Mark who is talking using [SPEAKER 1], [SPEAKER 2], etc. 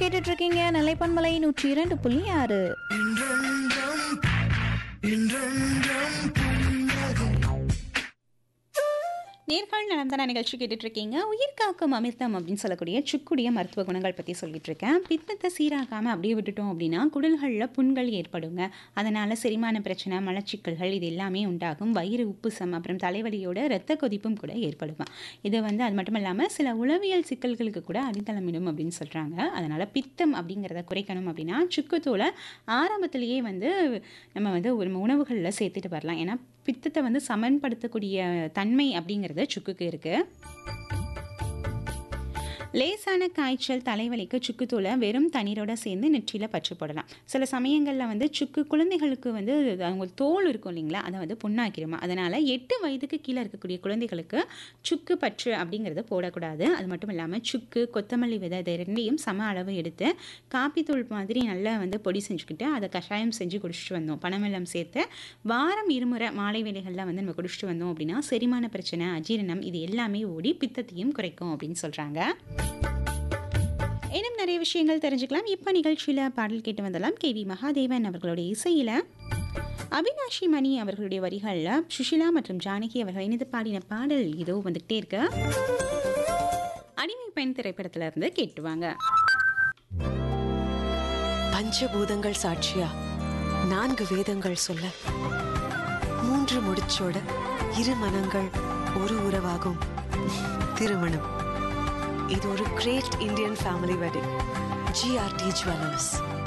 [SPEAKER 1] கேட்டுட்டு இருக்கீங்க நிலைப்பன்மலை நூற்றி இரண்டு புள்ளி ஆறு
[SPEAKER 2] நேர்கள் நலம்தான நிகழ்ச்சி கேட்டுட்டு இருக்கீங்க உயிர் காக்கும் அமிர்தம் அப்படின்னு சொல்லக்கூடிய சுக்குடைய மருத்துவ குணங்கள் பற்றி சொல்லிட்டு இருக்கேன் பித்தத்தை சீராக்காமல் அப்படியே விட்டுட்டோம் அப்படின்னா குடல்களில் புண்கள் ஏற்படுங்க அதனால் செரிமான பிரச்சனை மலச்சிக்கல்கள் இது எல்லாமே உண்டாகும் வயிறு உப்புசம் அப்புறம் தலைவலியோட இரத்த கொதிப்பும் கூட ஏற்படுமா இது வந்து அது மட்டும் இல்லாமல் சில உளவியல் சிக்கல்களுக்கு கூட அடித்தளமிடும் அப்படின்னு சொல்கிறாங்க அதனால் பித்தம் அப்படிங்கிறத குறைக்கணும் அப்படின்னா சுக்குத்தூளை ஆரம்பத்திலேயே வந்து நம்ம வந்து ஒரு உணவுகளில் சேர்த்துட்டு வரலாம் ஏன்னா பித்தத்தை வந்து சமன்படுத்தக்கூடிய தன்மை அப்படிங்கிறது சுக்குக்கு இருக்குது லேசான காய்ச்சல் தலைவலிக்கு சுக்குத்தூளை வெறும் தண்ணீரோட சேர்ந்து நெற்றியில் பற்று போடலாம் சில சமயங்களில் வந்து சுக்கு குழந்தைகளுக்கு வந்து அவங்க தோல் இருக்கும் இல்லைங்களா அதை வந்து புண்ணாக்கிடுமா அதனால் எட்டு வயதுக்கு கீழே இருக்கக்கூடிய குழந்தைகளுக்கு சுக்கு பற்று அப்படிங்கிறத போடக்கூடாது அது மட்டும் இல்லாமல் சுக்கு கொத்தமல்லி விதை இது ரெண்டையும் சம அளவு எடுத்து காப்பித்தூள் மாதிரி நல்லா வந்து பொடி செஞ்சுக்கிட்டு அதை கஷாயம் செஞ்சு குடிச்சிட்டு வந்தோம் பனவெல்லம் சேர்த்து வாரம் இருமுறை மாலை வேளைகளில் வந்து நம்ம குடிச்சிட்டு வந்தோம் அப்படின்னா செரிமான பிரச்சனை அஜீரணம் இது எல்லாமே ஓடி பித்தத்தையும் குறைக்கும் அப்படின்னு சொல்கிறாங்க இன்னும் நிறைய விஷயங்கள் தெரிஞ்சுக்கலாம் இப்போ நிகழ்ச்சியில் பாடல் கேட்டு வந்தலாம் கே வி மகாதேவன் அவர்களுடைய இசையில் அவினாஷி மணி அவர்களுடைய வரிகளில் சுஷிலா மற்றும் ஜானகி அவர்கள் இணைந்து பாடின பாடல் இதோ வந்துகிட்டே இருக்கு அடிமை பெண் திரைப்படத்துல இருந்து கேட்டுவாங்க
[SPEAKER 3] பஞ்சபூதங்கள் சாட்சியா நான்கு வேதங்கள் சொல்ல மூன்று முடிச்சோட இரு மனங்கள் ஒரு உறவாகும் திருமணம் இது ஒரு great Indian family wedding GRT jewellers